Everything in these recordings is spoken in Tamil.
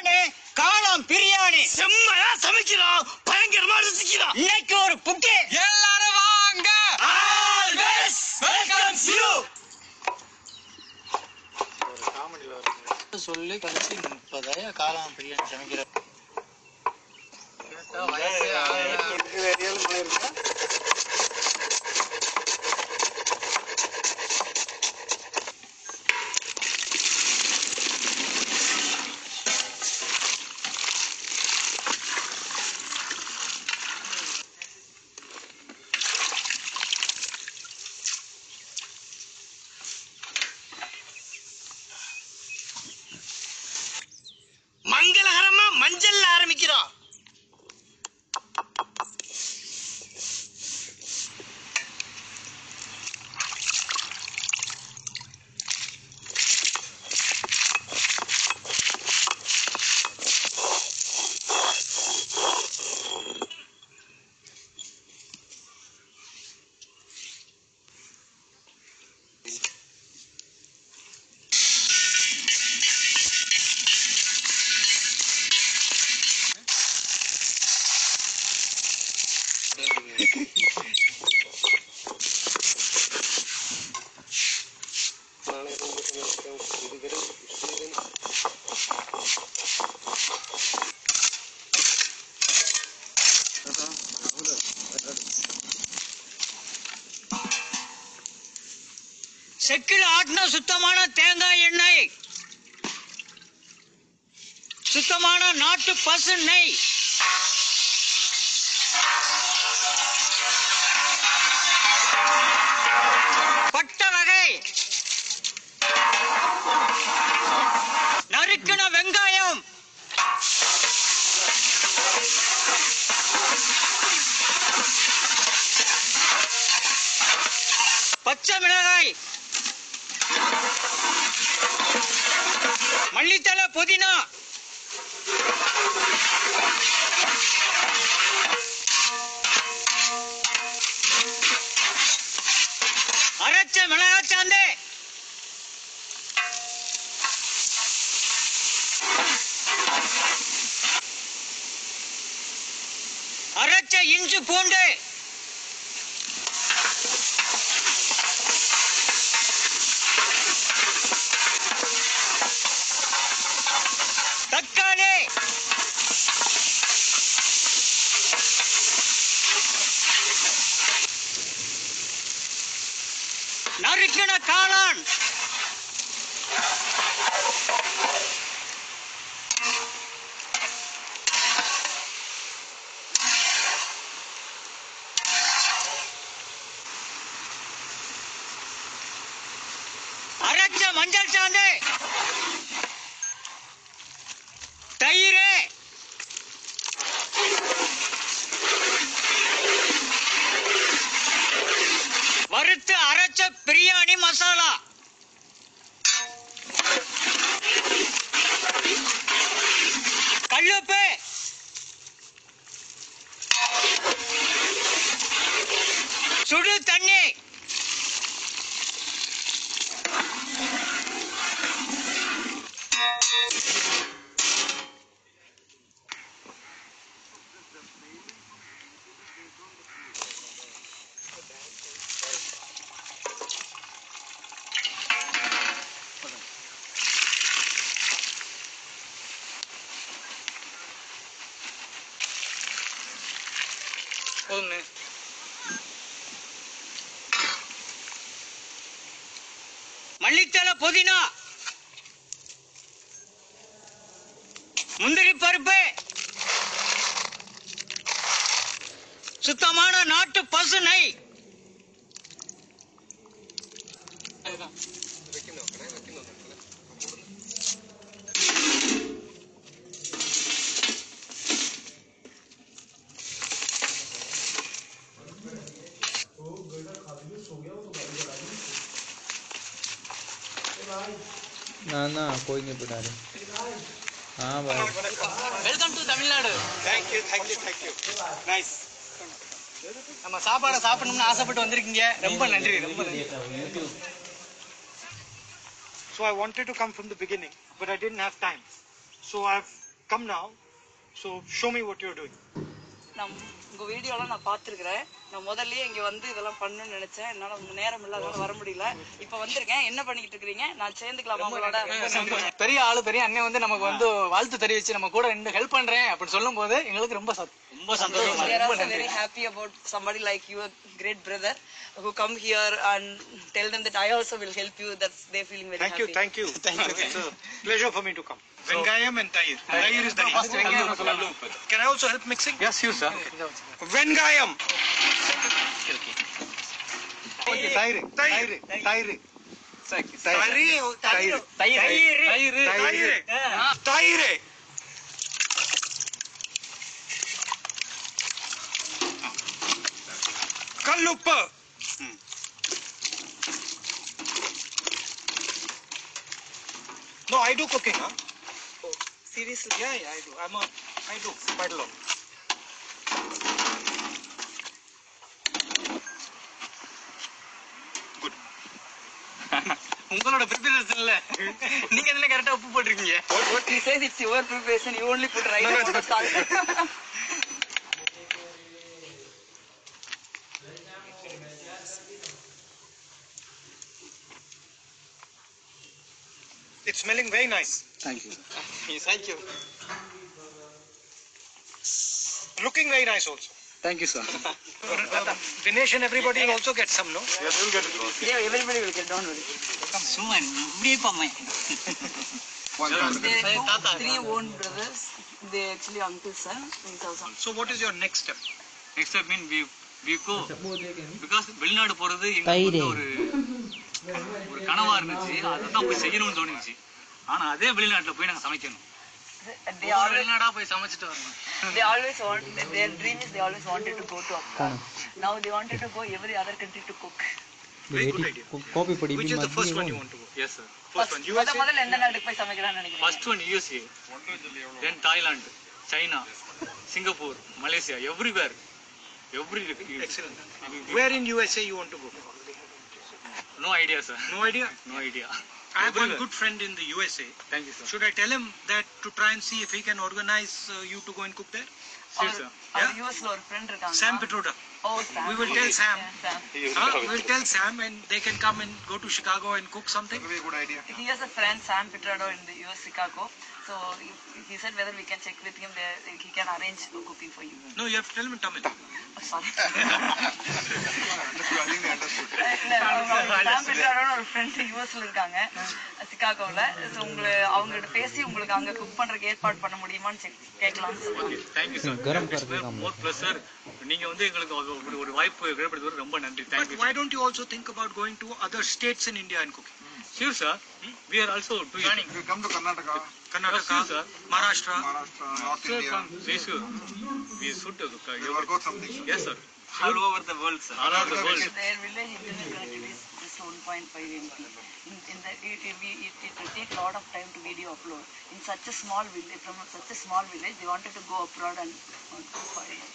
பிரியாணி காளான் பிரியாணி செம்மையா சமைக்கிறோம் பயங்கரமா ருசிக்கிறோம் இன்னைக்கு ஒரு புக்கே எல்லாரும் வாங்க ஆல்வேஸ் வெல்கம் யூ சொல்லி கழிச்சு முப்பதாயிரம் காளான் பிரியாணி சமைக்கிற கேட்டா வயசே ஆகல. மங்களகரமா மஞ்சள்ல ஆரம்பிக்கிறோம் செக்கில் ஆட்டின சுத்தமான தேங்காய் எண்ணெய் சுத்தமான நாட்டு பசு நெய் பட்ட வகை நறுக்கின வெங்காயம் பச்சை மிளகாய் மல்லித்தலை புதினா அரைச்ச மிளகாச்சாந்து அரைச்ச இஞ்சி பூண்டு தக்காளி நறுக்கின காளான் அரைச்ச மஞ்சள் சாந்து தயிர் வறுத்து அரைச்ச பிரியாணி மசாலா கல்லுப்பு சுடு தண்ணி போதும்ண்ணே மல்லித்தலை புதினா முந்திரி பருப்பு சுத்தமான நாட்டு பசு நெய் அதுதான் ना ना कोई नहीं बना रहे हाँ भाई welcome to Tamil Nadu thank you thank you thank you nice நம்ம சாப்பாடை சாப்பிடணும்னு ஆசைப்பட்டு வந்திருக்கீங்க ரொம்ப நன்றி ரொம்ப நன்றி So I wanted to come from the beginning, but I didn't have time. So I've come now. So show me what you're doing. நான் உங்க வீடியோலாம் நான் பார்த்துருக்குறேன் நான் முதல்லயே இங்க வந்து இதெல்லாம் பண்ணணும்னு நினைச்சேன் என்னால நேரம் இல்லாதனால வர முடியல இப்ப வந்திருக்கேன் என்ன பண்ணிட்டு இருக்கீங்க நான் சேர்ந்துக்கலாமா உங்களோட பெரிய ஆளு பெரிய அண்ணன் வந்து நமக்கு வந்து வாழ்த்து தெரிவிச்சு நம்ம கூட ரெண்டு ஹெல்ப் பண்றேன் அப்படின்னு சொல்லும் போது எங்களுக்கு ரொம்ப சத்- ரொம்ப சந்தோஷமா We are இருக்கு. also very happy about somebody like you, a great brother, who come here and tell them that I also will help you. That's they're feeling very Thank happy. you, thank you. Thank you. It's a pleasure for me to come. Vengayam and Tayir. Tayir is the First வெங்காயம் சொல்லலாம். Can I also help mixing? Yes, you, sir. Vengayam. Okay, தயிர் Tayir. தயிர் Tayir. தயிர் தயிர் Tayir. Tayir. Kallupa. No, I do cooking, huh? Seriously. Yeah, yeah, I do. I'm a, I do quite a lot. உங்களோட ப்ரிப்பரேஷன் இல்ல நீங்க என்ன கரெக்டா உப்பு போட்டிருக்கீங்க He says it's your preparation. You only put right on the salt. It's smelling very nice. Thank you. Thank you. Looking very nice also. Thank you, sir. Uh, Dinesh and everybody will also get some, no? Yeah, everybody will get. Don't worry. சும்மா இப்படியே போமே They two, three own brothers. They actually uncles son. He's also. So what is your next step? Next step mean we we go because வெளிநாடு போறது எங்களுக்கு வந்து ஒரு ஒரு கனவா இருந்துச்சு அதுதான் போய் செய்யணும்னு தோணுச்சு ஆனா அதே வெளிநாட்டுல போய் நாங்க சமைக்கணும் They ஒவ்வொரு always, வெளிநாடா போய் சமைச்சிட்டு வரணும் they always want. Their dream is they always wanted to go to abroad. Now they wanted to go every other country to cook. Very good idea. காப்பி படி Which is the first one you want to go? Yes sir First one, முத USA. முதல்ல எந்த நாட்டுக்கு போய் சமைக்கலாம்னு நினைக்கிறீங்க first one USA then Thailand China Singapore Malaysia everywhere every Excellent. Where in USA you want to go? No idea sir No idea. No idea I have one good friend in the USA. Thank you sir Should I tell him that to try and see if he can organize uh, you to go and cook there? சரி சார் அவர் யூஎஸ்ல ஒரு ஃப்ரெண்ட் இருக்காங்க Sam Petroda. O Sam. We will tell Sam. Yeah, Sam. Huh? We'll tell Sam and they can come and go to Chicago and cook something. He has a friend Sam Petrado in the US Chicago. So he, he said whether we can check with him there he can arrange cooking for you. No, you have to tell him in Tamil. Oh, sorry. சாம் பெட்ராடோன்னு ஒரு ஃப்ரெண்ட் யூஎஸ்ல இருக்காங்க சிகாகோல ஸோ உங்களை அவங்ககிட்ட பேசி உங்களுக்கு அங்க குக் பண்றதுக்கு ஏற்பாடு பண்ண முடியுமான்னு செக் கேட்கலாம்னு சொல்லுவாங்க தேங்க்யூ சார் கரம் கருக்கு காம. மோர் ப்ளஸ் சார் நீங்க வந்து எங்களுக்கு ஒரு- ஒரு- ஒரு வாய்ப்பு ஏற்படுத்துவது ரொம்ப நன்றி But thank you why don't you also think about going to other states in India and cooking? Sure, sir. We are also doing. You come to Karnataka, Karnataka, Yes, sir. Maharashtra. Maharashtra, North Sir, India. from yes, sir. We should uh, You work out something. Yes, sir. All over the world, sir. All over the world. Their village internet connectivity is just 1.5 MB. In, in the, it, it, we- it, it will take a lot of time to video upload. In such a small village, from such a small village, they wanted to go abroad and uh, cook for it.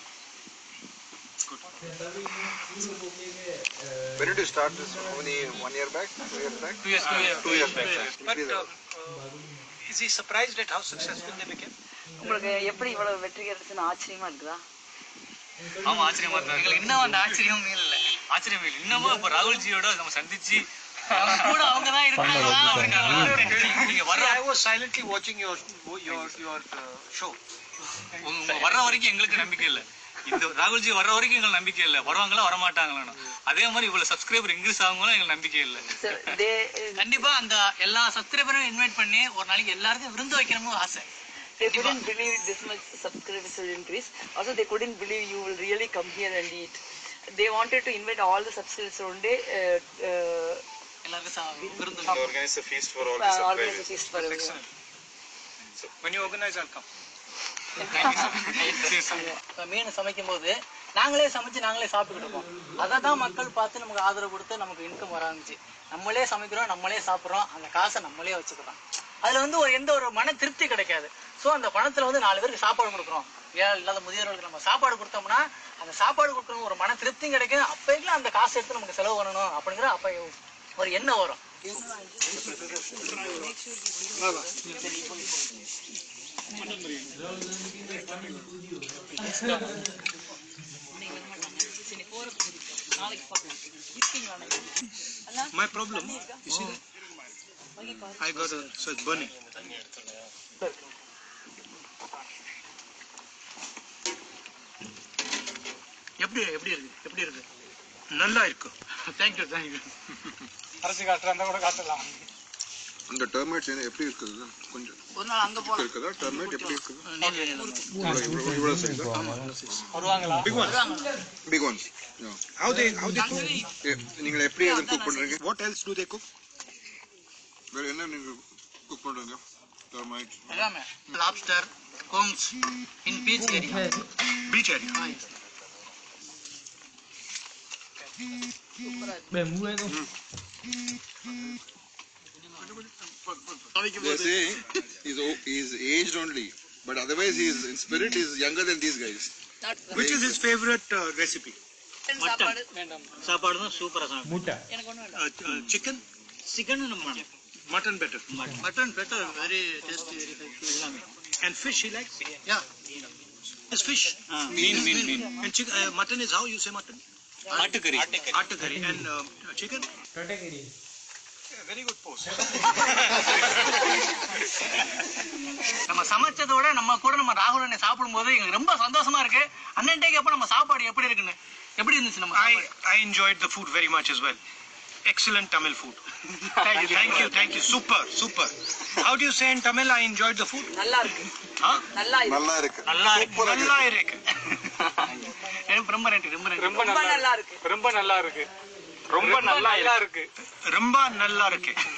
When did you start this? How many? One year back? Two years back? Two years, two years, Two years back. But Please, uh, uh, is he surprised at how successful they became? உங்களுக்கு எப்படி இவ்வளவு வெற்றி கிடைச்சுன்னு ஆச்சரியமா இருக்குதா ஆமா ஆச்சரியமா இருந்தா எங்களுக்கு இன்னும் அந்த ஆச்சரியம் இல்ல ஆச்சரியம் இல்லை இன்னமும் இப்ப ராகுல்ஜியோட நம்ம சந்திச்சு கூட அவங்க தான் இருக்காங்க நீங்க வர்ற I was silently watching your your your uh, show. உங்க வர்ற வரைக்கும் எங்களுக்கு நம்பிக்கை இல்ல இந்த ராகுல்ஜி வர்ற வரைக்கும் எங்களுக்கு நம்பிக்கை இல்ல வருவாங்களா வரமாட்டாங்களான்னு அதே மாதிரி இவ்வளவு சப்ஸ்கிரைபர் இன்க்ரீஸ் ஆகுங்களும் எங்களுக்கு நம்பிக்கை இல்ல தே கண்டிப்பா அந்த எல்லா சப்ஸ்கிரைபரும் இன்வைட் பண்ணி ஒரு நாளைக்கு எல்லாருக்கும் விருந்து வைக்கணும்னு ஆசை they couldn't believe this much subscribers will increase. Also, they couldn't believe you will really come here and eat. They wanted to invite all the subscribers one day. Uh, uh, எல்லாருக்கும் சா- விருந்து come, Organize a feast for all uh, organize a feast for everyone. So when you organize, I'll come. இப்ப மீன் சமைக்கும் போது நாங்களே சமைச்சு நாங்களே சாப்பிட்டுக்கிட்டு இருக்கோம் அதை தான் மக்கள் பார்த்து நமக்கு ஆதரவு கொடுத்து நமக்கு இன்கம் வர ஆரம்பிச்சு நம்மளே சமைக்கிறோம் நம்மளே சாப்பிட்றோம் அந்த காசை நம்மளே வச்சுக்கிறோம் அதுல வந்து ஒரு எந்த ஒரு மன திருப்தி கிடைக்காது ஸோ அந்த பணத்துல வந்து நாலு பேருக்கு சாப்பாடு கொடுக்குறோம் ஏன் இல்லாத முதியோர்களுக்கு நம்ம சாப்பாடு கொடுத்தோம்னா அந்த சாப்பாடு கொடுக்கணும் ஒரு மன திருப்தியும் கிடைக்கும் அப்போக்கெல்லாம் அந்த காசு எடுத்து நமக்கு செலவு பண்ணணும் அப்படிங்கிற அப்ப ஒரு எண்ணம் வரும் இன்னைக்கு வர மாட்டாங்க சரி போறது நாளைக்கு பார்க்கலாம் இருக்கீங்களா My problem, you see, I got a, so it's burning. எப்படி எப்படி இருக்கு எப்படி இருக்கு நல்லா இருக்கு தேங்க்யூ தேங்க்யூ அரசு காட்டுறா கூட காட்டலாம் அந்த டர்மைட்ஸ் எப்படி இருக்குது கொஞ்சம் ஒரு நாள் அங்க போலாம் இருக்குதா டர்மைட் எப்படி இருக்குது நீங்க இவ்வளவு இவ்வளவு சைஸா வருவாங்களா big one big ones how they how they cook நீங்க எப்படி அதை குக் பண்றீங்க what else do they cook வேற என்ன நீங்க குக் பண்றீங்க டர்மைட் எல்லாமே lobster comes in beach area beach area Beh, bueno. They're saying he's, o- he's aged only, but otherwise he's in spirit he's younger than these guys. which is his favorite uh, recipe சாப்பாடு சாப்பாடு தான் சூப்பரா சாப்பிடும் Muta. எனக்கு ஒண்ணும் வேண்டாம் uh, uh, chicken சிக்கன் நம்ம mutton better mutton better very tasty very எல்லாமே and fish he likes yeah is fish மீன் மீன் மீன் and chicken uh, mutton is how you say mutton ஆட்டுக்கறி Attakari and uh, chicken Category. very good pose நம்ம சமைச்சதோட நம்ம கூட நம்ம ராகுல் அண்ணன் சாப்பிடும்போது எங்களுக்கு ரொம்ப சந்தோஷமா இருக்கு அண்ணன் டேக்கு அப்ப நம்ம சாப்பாடு எப்படி இருக்குன்னு எப்படி இருந்துச்சு நம்ம I, சாப்பாடு? I enjoyed the food very much as well. Excellent Tamil food. thank you, thank you, thank you. Super, super. How do you say in Tamil? I enjoyed the food. நல்லா இருக்கு Huh? நல்லா இருக்கு நல்லா இருக்கு நல்லா இருக்கு நல்லா இருக்கு. எனக்கு ரொம்ப நன்றி ரொம்ப நன்றி ரொம்ப நல்லா இருக்கு ரொம்ப நல்லா இருக்கு. ரொம்ப நல்லா இருக்கு. ரொம்ப நல்லா இருக்கு.